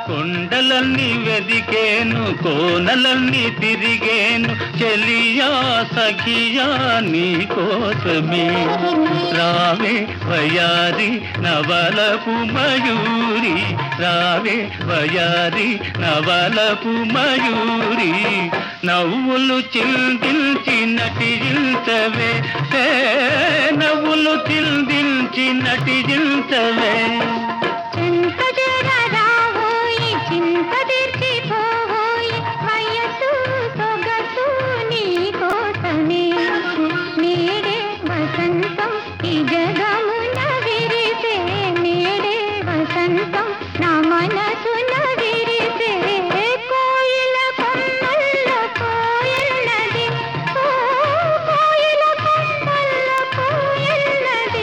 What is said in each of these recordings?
కొండలన్నీ వెదికేను కోనలన్నీ తిరిగేను చెలియా సఖియా నీ కోసమే రావే వయారి నవలపు మయూరి రావే వయారి నవలపు మయూరి నవ్వులు చిందించి నటించవే హే, నవ్వులు చిందించి నటించవే చింత జర రావోయి చింత తీర్చిపోవోయి వయసు సొగసు నీ కోసమే నేడే వసంతం ఈ జగమున విరిసే నేడే వసంతం నా మనసున విరిసే కోయిల కొమ్మల్లో కోయిలది ఓ కోయిల కొమ్మల్లో కోయిలది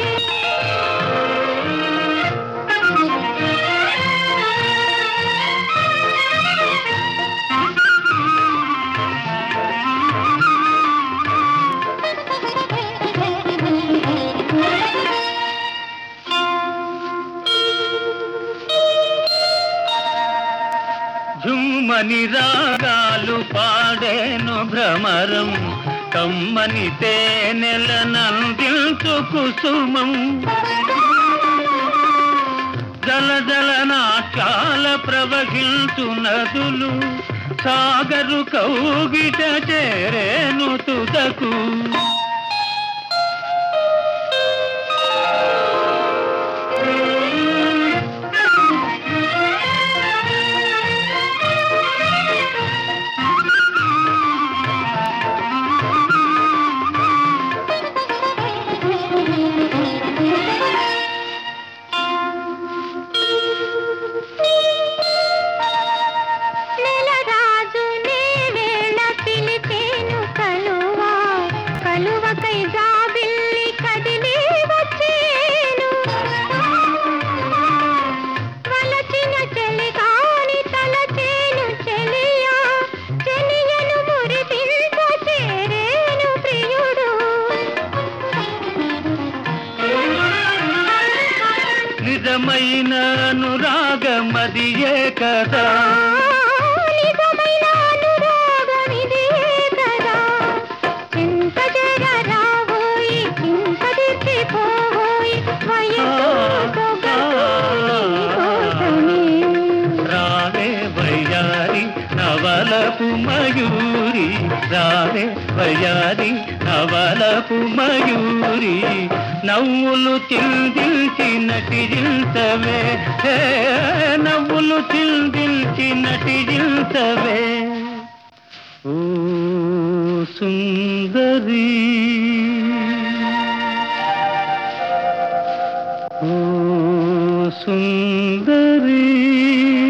ఝుమ్మని రాగాలు పాడేను భ్రమరం కమ్మని తేనెల నందిల్చు కుసుమం జల జల నాట్యాల ప్రవహించు నదులు సాగరు కౌగిట చేరేను తుదకు నెలరాజు నేవేళ పిలిచేను కలువా కలువకై జాబిల్లి కదిలి వచ్చేను వలచిన చెలిగాని తలచేను చెలియా చెలియను మురిపించ చేరేను ప్రియుడు నిజమైన అనురాగమదియే కదా నిజమైన అనురాగమిదే కదా చింత జర రావోయి చింత తీర్చిపోవోయి వయసు సొగసు కోసమే రావే వయ్యారి నవలపు మయూరి రావే వయ్యారి నవలపు మయూరి నవ్వులు చిందించి నటించవే హే, నవ్వులు చిందించి నటించవే ఓ సుందరి ఓ సుందరి